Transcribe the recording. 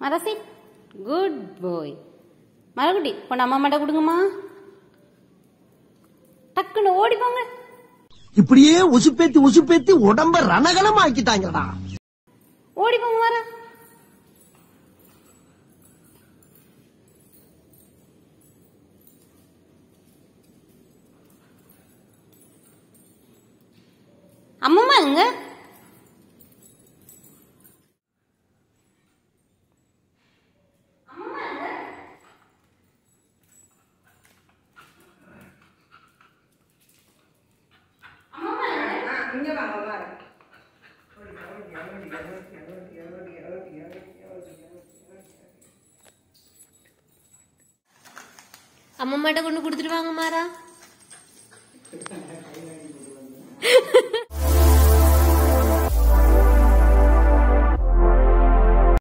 மரசி good பாய் மரக்குட்டி கொண்டு அம்மா மாட்ட கொடுங்கம்மா டக்குன்னு ஓடி போங்க இப்படியே உசுப்பேத்தி உசுப்பேத்தி உடம்ப ரணகலம் ஆக்கிட்டாங்கடா ஓடி போங்க வர அம்மம்மா எங்க இங்க வாங்க வாங்க அம்மம்மாட்ட கொண்டு கொடுத்துட்டு வாங்க மாறா